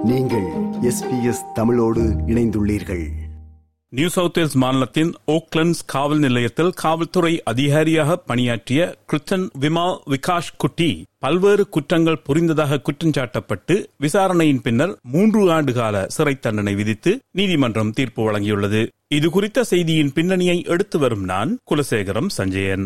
நீங்கள் எஸ்பிஎஸ் தமிழோடு இணைந்துள்ளீர்கள் நியூ சவுத் வேல்ஸ் மாநிலத்தின் ஓக்லண்ட்ஸ் காவல் நிலையத்தில் காவல்துறை அதிகாரியாக பணியாற்றிய கிருத்தன் விமால் விகாஷ் குட்டி பல்வேறு குற்றங்கள் புரிந்ததாக குற்றஞ்சாட்டப்பட்டு விசாரணையின் பின்னர் மூன்று ஆண்டு கால சிறை தண்டனை விதித்து நீதிமன்றம் தீர்ப்பு வழங்கியுள்ளது இது குறித்த செய்தியின் பின்னணியை எடுத்து வரும் நான் Kulasekaram Sanjayan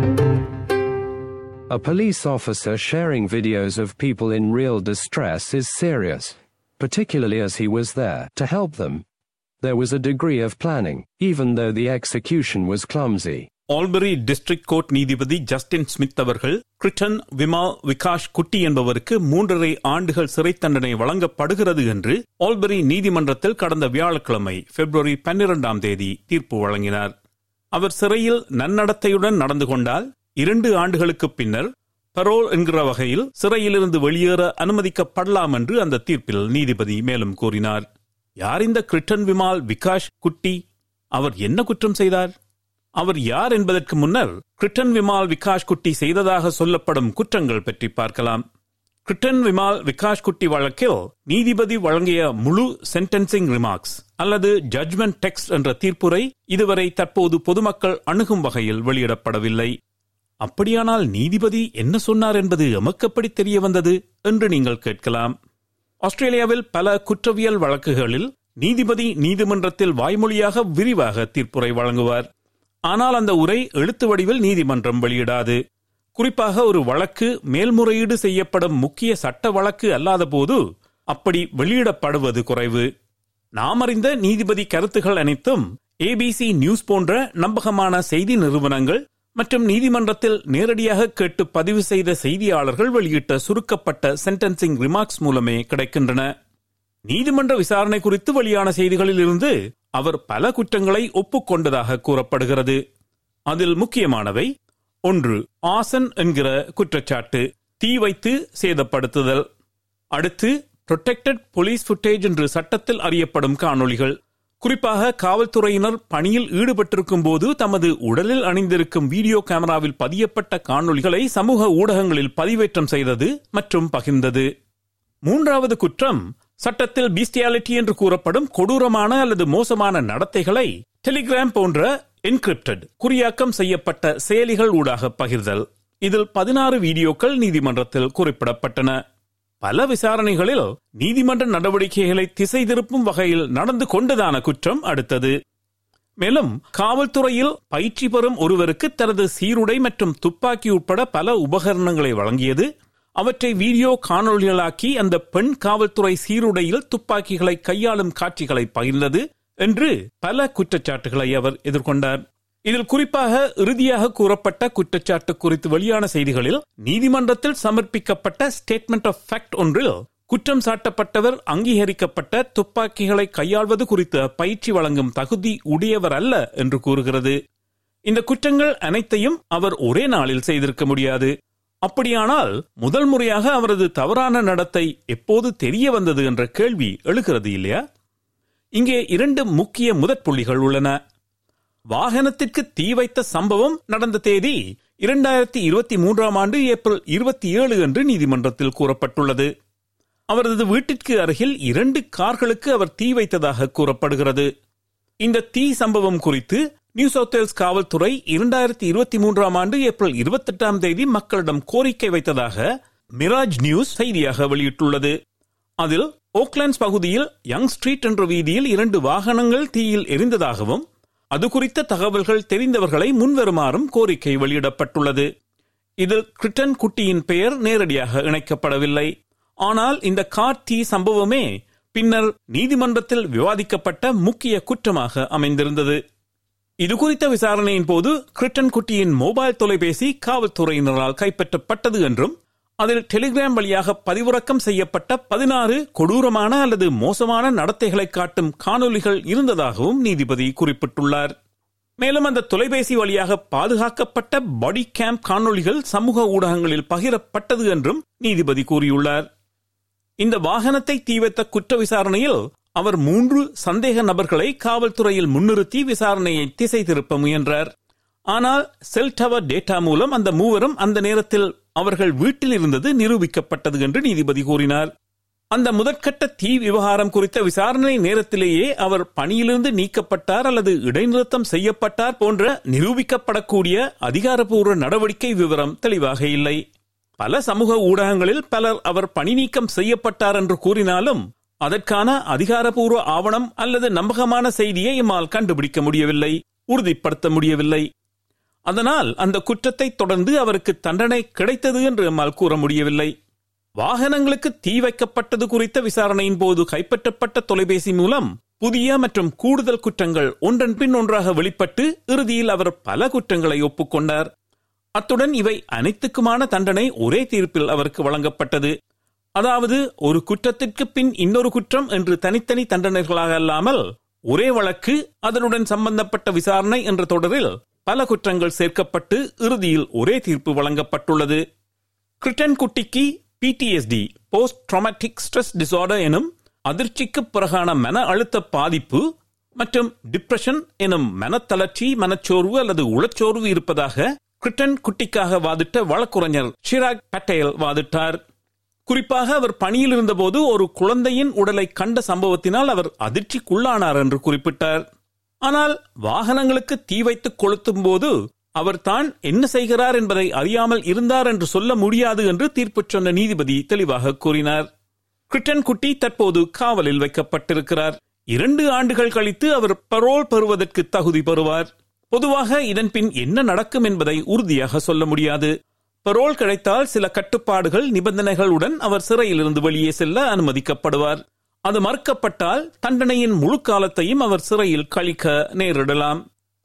A police officer sharing videos of people in real distress is serious, particularly as he was there to help them. There was a degree of planning, even though the execution was clumsy. Albury district court நீதிபதி Justin Smith அவர்கள் கிரிட்டன் விமால் விகாஷ் குட்டி என்பவருக்கு மூன்றரை ஆண்டுகள் சிறை தண்டனை வழங்கப்படுகிறது என்று Albury நீதிமன்றத்தில் கடந்த வியாழக்கிழமை பிப்ரவரி பன்னிரண்டாம் தேதி தீர்ப்பு வழங்கினார் அவர் சிறையில் நன்னடத்தையுடன் நடந்து கொண்டால் இரண்டு ஆண்டுகளுக்கு பின்னர் பரோல் என்கிற வகையில் சிறையிலிருந்து வெளியேற அனுமதிக்கப்படலாம் என்று அந்த தீர்ப்பில் நீதிபதி மேலும் கூறினார் யார் இந்த கிரிட்டன் விமால் விகாஷ் குட்டி அவர் என்ன குற்றம் செய்தார் அவர் யார் என்பதற்கு முன்னர் கிரிட்டன் விமால் விகாஷ் குட்டி செய்ததாக சொல்லப்படும் குற்றங்கள் பற்றி பார்க்கலாம் கிரிட்டன் விமால் விகாஷ் குட்டி வழக்கில் நீதிபதி வழங்கிய முழு சென்டென்சிங் ரிமார்க்ஸ் அல்லது ஜட்ஜ்மெண்ட் டெக்ஸ்ட் என்ற தீர்ப்புரை இதுவரை தற்போது பொதுமக்கள் அணுகும் வகையில் வெளியிடப்படவில்லை அப்படியானால் நீதிபதி என்ன சொன்னார் என்பது எமக்கப்படி தெரிய வந்தது என்று நீங்கள் கேட்கலாம் ஆஸ்திரேலியாவில் பல குற்றவியல் வழக்குகளில் நீதிபதி நீதிமன்றத்தில் வாய்மொழியாக விரிவாக தீர்ப்புரை வழங்குவார் ஆனால் அந்த உரை எழுத்து வடிவில் நீதிமன்றம் வெளியிடாது குறிப்பாக ஒரு வழக்கு மேல்முறையீடு செய்யப்படும் முக்கிய சட்ட வழக்கு அல்லாத போது அப்படி வெளியிடப்படுவது குறைவு நாம் அறிந்த நீதிபதி கருத்துகள் அனைத்தும் ஏபிசி நியூஸ் போன்ற நம்பகமான செய்தி நிறுவனங்கள் மற்றும் நீதிமன்றத்தில் நேரடியாக கேட்டு பதிவு செய்த செய்தியாளர்கள் வெளியிட்ட சுருக்கப்பட்ட சென்டென்சிங் ரிமார்க்ஸ் மூலமே கிடைக்கின்றன நீதிமன்ற விசாரணை குறித்து வெளியான செய்திகளில் இருந்து அவர் பல குற்றங்களை ஒப்புக்கொண்டதாக கூறப்படுகிறது அதில் முக்கியமானவை ஒன்று ஆசன் என்கிற குற்றச்சாட்டு தீ வைத்து சேதப்படுத்துதல் அடுத்து புரொடெக்டட் போலீஸ் ஃபுட்டேஜ் என்று சட்டத்தில் அறியப்படும் காணொளிகள் குறிப்பாக காவல்துறையினர் பணியில் ஈடுபட்டிருக்கும் போது தமது உடலில் அணிந்திருக்கும் வீடியோ கேமராவில் பதியப்பட்ட காணொளிகளை சமூக ஊடகங்களில் பதிவேற்றம் செய்தது மற்றும் பகிர்ந்தது மூன்றாவது குற்றம் சட்டத்தில் பீஸ்டியாலிட்டி என்று கூறப்படும் கொடூரமான அல்லது மோசமான நடத்தைகளை டெலிகிராம் போன்ற என்கிரிப்டட் குறியாக்கம் செய்யப்பட்ட செயலிகள் ஊடாக பகிர்தல் இதில் பதினாறு வீடியோக்கள் நீதிமன்றத்தில் குறிப்பிடப்பட்டன பல விசாரணைகளில் நீதிமன்ற நடவடிக்கைகளை திசை திருப்பும் வகையில் நடந்து கொண்டதான குற்றம் அடுத்தது மேலும் காவல்துறையில் பயிற்சி பெறும் ஒருவருக்கு தனது சீருடை மற்றும் துப்பாக்கி உட்பட பல உபகரணங்களை வழங்கியது அவற்றை வீடியோ காணொளிகளாக்கி அந்த பெண் காவல்துறை சீருடையில் துப்பாக்கிகளை கையாளும் காட்சிகளை பகிர்ந்தது என்று பல குற்றச்சாட்டுகளை அவர் எதிர்கொண்டார் இதில் குறிப்பாக இறுதியாக கூறப்பட்ட குற்றச்சாட்டு குறித்து வெளியான செய்திகளில் நீதிமன்றத்தில் சமர்ப்பிக்கப்பட்ட ஸ்டேட்மெண்ட் ஆஃப் ஃபேக்ட் ஒன்றில் குற்றம் சாட்டப்பட்டவர் அங்கீகரிக்கப்பட்ட துப்பாக்கிகளை கையாள்வது குறித்த பயிற்சி வழங்கும் தகுதி உடையவர் அல்ல என்று கூறுகிறது இந்த குற்றங்கள் அனைத்தையும் அவர் ஒரே நாளில் செய்திருக்க முடியாது அப்படியானால் முதல் முறையாக அவரது தவறான நடத்தை எப்போது தெரிய வந்தது என்ற கேள்வி எழுகிறது இல்லையா இங்கே இரண்டு முக்கிய முதற் புள்ளிகள் உள்ளன வாகனத்திற்கு தீ வைத்த சம்பவம் நடந்த தேதி இரண்டாயிரத்தி இருபத்தி மூன்றாம் ஆண்டு ஏப்ரல் இருபத்தி ஏழு என்று நீதிமன்றத்தில் கூறப்பட்டுள்ளது அவரது வீட்டிற்கு அருகில் இரண்டு கார்களுக்கு அவர் தீ வைத்ததாக கூறப்படுகிறது இந்த தீ சம்பவம் குறித்து நியூ சவுத் வேல்ஸ் காவல்துறை இரண்டாயிரத்தி இருபத்தி மூன்றாம் ஆண்டு ஏப்ரல் இருபத்தி எட்டாம் தேதி மக்களிடம் கோரிக்கை வைத்ததாக மிராஜ் நியூஸ் செய்தியாக வெளியிட்டுள்ளது அதில் ஓக்லாண்ட்ஸ் பகுதியில் யங் ஸ்ட்ரீட் என்ற வீதியில் இரண்டு வாகனங்கள் தீயில் எரிந்ததாகவும் அது குறித்த தகவல்கள் தெரிந்தவர்களை முன்வருமாறும் கோரிக்கை வெளியிடப்பட்டுள்ளது இதில் கிரிட்டன் குட்டியின் பெயர் நேரடியாக இணைக்கப்படவில்லை ஆனால் இந்த கார் தீ சம்பவமே பின்னர் நீதிமன்றத்தில் விவாதிக்கப்பட்ட முக்கிய குற்றமாக அமைந்திருந்தது இது குறித்த விசாரணையின் போது கிரிட்டன் குட்டியின் மொபைல் தொலைபேசி காவல்துறையினரால் கைப்பற்றப்பட்டது என்றும் அதில் டெலிகிராம் வழியாக பதிவிறக்கம் செய்யப்பட்ட பதினாறு கொடூரமான அல்லது மோசமான நடத்தைகளை காட்டும் காணொலிகள் இருந்ததாகவும் நீதிபதி குறிப்பிட்டுள்ளார் மேலும் அந்த தொலைபேசி வழியாக பாதுகாக்கப்பட்ட பாடி கேம் காணொளிகள் சமூக ஊடகங்களில் பகிரப்பட்டது என்றும் நீதிபதி கூறியுள்ளார் இந்த வாகனத்தை தீவைத்த குற்ற விசாரணையில் அவர் மூன்று சந்தேக நபர்களை காவல்துறையில் முன்னிறுத்தி விசாரணையை திசை திருப்ப முயன்றார் ஆனால் செல் டவர் டேட்டா மூலம் அந்த மூவரும் அந்த நேரத்தில் அவர்கள் வீட்டில் இருந்தது நிரூபிக்கப்பட்டது என்று நீதிபதி கூறினார் அந்த முதற்கட்ட தீ விவகாரம் குறித்த விசாரணை நேரத்திலேயே அவர் பணியிலிருந்து நீக்கப்பட்டார் அல்லது இடைநிறுத்தம் செய்யப்பட்டார் போன்ற நிரூபிக்கப்படக்கூடிய அதிகாரப்பூர்வ நடவடிக்கை விவரம் தெளிவாக இல்லை பல சமூக ஊடகங்களில் பலர் அவர் பணி நீக்கம் செய்யப்பட்டார் என்று கூறினாலும் அதற்கான அதிகாரப்பூர்வ ஆவணம் அல்லது நம்பகமான செய்தியை எம்மால் கண்டுபிடிக்க முடியவில்லை உறுதிப்படுத்த முடியவில்லை அதனால் அந்த குற்றத்தை தொடர்ந்து அவருக்கு தண்டனை கிடைத்தது என்று எம்மால் கூற முடியவில்லை வாகனங்களுக்கு தீ வைக்கப்பட்டது குறித்த விசாரணையின் போது கைப்பற்றப்பட்ட தொலைபேசி மூலம் புதிய மற்றும் கூடுதல் குற்றங்கள் ஒன்றன் பின் ஒன்றாக வெளிப்பட்டு இறுதியில் அவர் பல குற்றங்களை ஒப்புக்கொண்டார் அத்துடன் இவை அனைத்துக்குமான தண்டனை ஒரே தீர்ப்பில் அவருக்கு வழங்கப்பட்டது அதாவது ஒரு குற்றத்திற்கு பின் இன்னொரு குற்றம் என்று தனித்தனி தண்டனைகளாக அல்லாமல் ஒரே வழக்கு அதனுடன் சம்பந்தப்பட்ட விசாரணை என்ற தொடரில் பல குற்றங்கள் சேர்க்கப்பட்டு இறுதியில் ஒரே தீர்ப்பு வழங்கப்பட்டுள்ளது கிரிட்டன் குட்டிக்கு PTSD post traumatic stress disorder எனும் அதிர்ச்சிக்கு பிறகான மன அழுத்த பாதிப்பு மற்றும் டிப்ரெஷன் எனும் மனத்தளர்ச்சி மனச்சோர்வு அல்லது உளச்சோர்வு இருப்பதாக கிரிட்டன் குட்டிக்காக வாதிட்ட வழக்குரைஞர் ஷிராக் பட்டேல் வாதிட்டார் குறிப்பாக அவர் பணியில் இருந்தபோது ஒரு குழந்தையின் உடலை கண்ட சம்பவத்தினால் அவர் அதிர்ச்சிக்குள்ளானார் என்று குறிப்பிட்டார் ஆனால் வாகனங்களுக்கு தீ வைத்து கொளுத்தும் போது அவர் தான் என்ன செய்கிறார் என்பதை அறியாமல் இருந்தார் என்று சொல்ல முடியாது என்று தீர்ப்பு சொன்ன நீதிபதி தெளிவாக கூறினார் கிரிட்டன் குட்டி தற்போது காவலில் வைக்கப்பட்டிருக்கிறார் இரண்டு ஆண்டுகள் கழித்து அவர் பரோல் பெறுவதற்கு தகுதி பெறுவார் பொதுவாக இதன் பின் என்ன நடக்கும் என்பதை உறுதியாக சொல்ல முடியாது பரோல் கிடைத்தால் சில கட்டுப்பாடுகள் நிபந்தனைகளுடன் அவர் சிறையிலிருந்து வெளியே செல்ல அனுமதிக்கப்படுவார் அது மறுக்கப்பட்டால் தண்டனையின் முழு காலத்தையும் அவர் சிறையில் கழிக்க நேரிடலாம்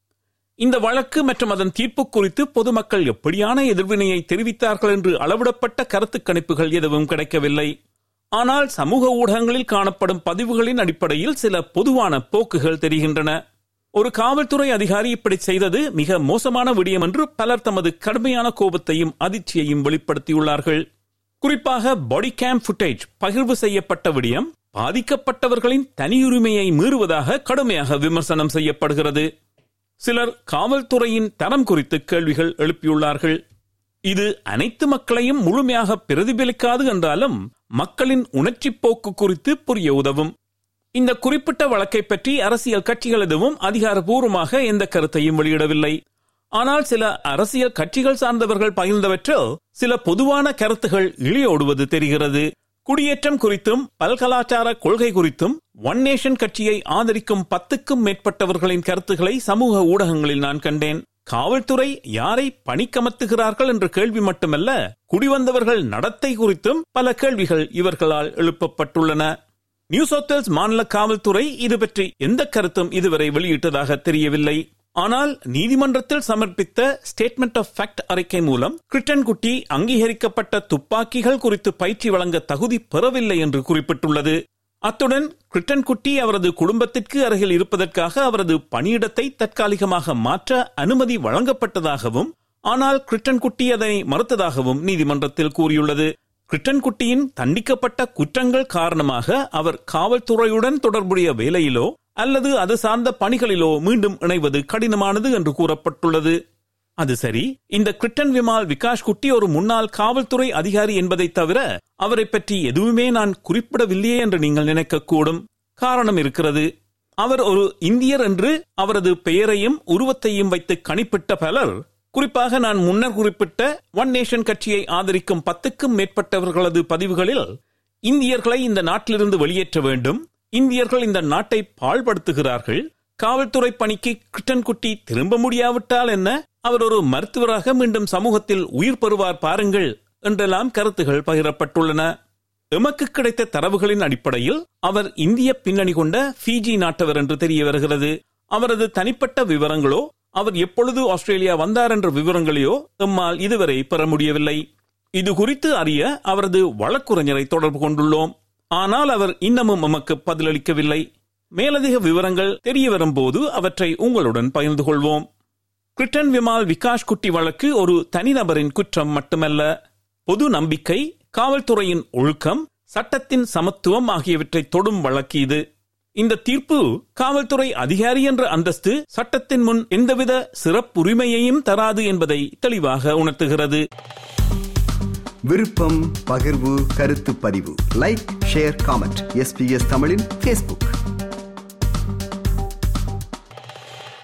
இந்த வழக்கு மற்றும் அதன் தீர்ப்பு குறித்து பொதுமக்கள் எப்படியான எதிர்வினையை தெரிவித்தார்கள் என்று அளவிடப்பட்ட கருத்து கணிப்புகள் எதுவும் கிடைக்கவில்லை ஆனால் சமூக ஊடகங்களில் காணப்படும் பதிவுகளின் அடிப்படையில் சில பொதுவான போக்குகள் தெரிகின்றன ஒரு காவல்துறை அதிகாரி இப்படி செய்தது மிக மோசமான விடயம் என்று பலர் தமது கடுமையான கோபத்தையும் அதிர்ச்சியையும் வெளிப்படுத்தியுள்ளார்கள் குறிப்பாக பாடி கேம் ஃபுட்டேஜ் பகிர்வு செய்யப்பட்ட விடயம் பாதிக்கப்பட்டவர்களின் தனியுரிமையை மீறுவதாக கடுமையாக விமர்சனம் செய்யப்படுகிறது சிலர் காவல்துறையின் தரம் குறித்து கேள்விகள் எழுப்பியுள்ளார்கள் இது அனைத்து மக்களையும் முழுமையாக பிரதிபலிக்காது என்றாலும் மக்களின் உணர்ச்சி போக்கு குறித்து புரிய உதவும் இந்த குறிப்பிட்ட வழக்கை பற்றி அரசியல் கட்சிகள் எதுவும் அதிகாரப்பூர்வமாக எந்த கருத்தையும் வெளியிடவில்லை ஆனால் சில அரசியல் கட்சிகள் சார்ந்தவர்கள் பகிர்ந்தவற்றில் சில பொதுவான கருத்துகள் இழியோடுவது தெரிகிறது குடியேற்றம் குறித்தும் பல்கலாச்சார கொள்கை குறித்தும் ஒன் நேஷன் கட்சியை ஆதரிக்கும் பத்துக்கும் மேற்பட்டவர்களின் கருத்துக்களை சமூக ஊடகங்களில் நான் கண்டேன் காவல்துறை யாரை பணிக்கமர்த்துகிறார்கள் என்ற கேள்வி மட்டுமல்ல குடிவந்தவர்கள் நடத்தை குறித்தும் பல கேள்விகள் இவர்களால் எழுப்பப்பட்டுள்ளன நியூ சவுத் மாநில காவல்துறை இது பற்றி எந்த கருத்தும் இதுவரை வெளியிட்டதாக தெரியவில்லை ஆனால் நீதிமன்றத்தில் சமர்ப்பித்த ஸ்டேட்மெண்ட் ஆஃப் ஃபேக்ட் அறிக்கை மூலம் கிரிட்டன் குட்டி அங்கீகரிக்கப்பட்ட துப்பாக்கிகள் குறித்து பயிற்சி வழங்க தகுதி பெறவில்லை என்று குறிப்பிட்டுள்ளது அத்துடன் கிரிட்டன் குட்டி அவரது குடும்பத்திற்கு அருகில் இருப்பதற்காக அவரது பணியிடத்தை தற்காலிகமாக மாற்ற அனுமதி வழங்கப்பட்டதாகவும் ஆனால் கிரிட்டன் குட்டி அதனை மறுத்ததாகவும் நீதிமன்றத்தில் கூறியுள்ளது கிரிட்டன் குட்டியின் தண்டிக்கப்பட்ட குற்றங்கள் காரணமாக அவர் காவல்துறையுடன் தொடர்புடைய வேலையிலோ அல்லது அது சார்ந்த பணிகளிலோ மீண்டும் இணைவது கடினமானது என்று கூறப்பட்டுள்ளது அது சரி இந்த கிரிட்டன் விமால் விகாஷ் குட்டி ஒரு முன்னாள் காவல்துறை அதிகாரி என்பதை தவிர அவரை பற்றி எதுவுமே நான் குறிப்பிடவில்லையே என்று நீங்கள் நினைக்கக்கூடும் காரணம் இருக்கிறது அவர் ஒரு இந்தியர் என்று அவரது பெயரையும் உருவத்தையும் வைத்து கணிப்பிட்ட பலர் குறிப்பாக நான் முன்னர் குறிப்பிட்ட ஒன் நேஷன் கட்சியை ஆதரிக்கும் பத்துக்கும் மேற்பட்டவர்களது பதிவுகளில் இந்தியர்களை இந்த நாட்டிலிருந்து வெளியேற்ற வேண்டும் இந்தியர்கள் இந்த நாட்டை பாழ்படுத்துகிறார்கள் காவல்துறை பணிக்கு கிரிட்டன் குட்டி திரும்ப முடியாவிட்டால் என்ன அவர் ஒரு மருத்துவராக மீண்டும் சமூகத்தில் உயிர் பெறுவார் பாருங்கள் என்றெல்லாம் கருத்துகள் பகிரப்பட்டுள்ளன எமக்கு கிடைத்த தரவுகளின் அடிப்படையில் அவர் இந்திய பின்னணி கொண்ட பிஜி நாட்டவர் என்று தெரிய வருகிறது அவரது தனிப்பட்ட விவரங்களோ அவர் எப்பொழுது ஆஸ்திரேலியா வந்தார் என்ற விவரங்களையோ எம்மால் இதுவரை பெற முடியவில்லை இது குறித்து அறிய அவரது வழக்குரைஞரை தொடர்பு கொண்டுள்ளோம் ஆனால் அவர் இன்னமும் நமக்கு பதிலளிக்கவில்லை மேலதிக விவரங்கள் தெரிய வரும்போது அவற்றை உங்களுடன் பகிர்ந்து கொள்வோம் கிரிட்டன் விமால் விகாஷ் குட்டி வழக்கு ஒரு தனிநபரின் குற்றம் மட்டுமல்ல பொது நம்பிக்கை காவல்துறையின் ஒழுக்கம் சட்டத்தின் சமத்துவம் ஆகியவற்றை தொடும் வழக்கு இது இந்த தீர்ப்பு காவல்துறை அதிகாரி என்ற அந்தஸ்து சட்டத்தின் முன் எந்தவித சிறப்புரிமையையும் தராது என்பதை தெளிவாக உணர்த்துகிறது விருப்பம் பகிர்வு கருத்து பதிவு லைக் ஷேர் காமெண்ட் எஸ்பிஎஸ் தமிழின் ஃபேஸ்புக்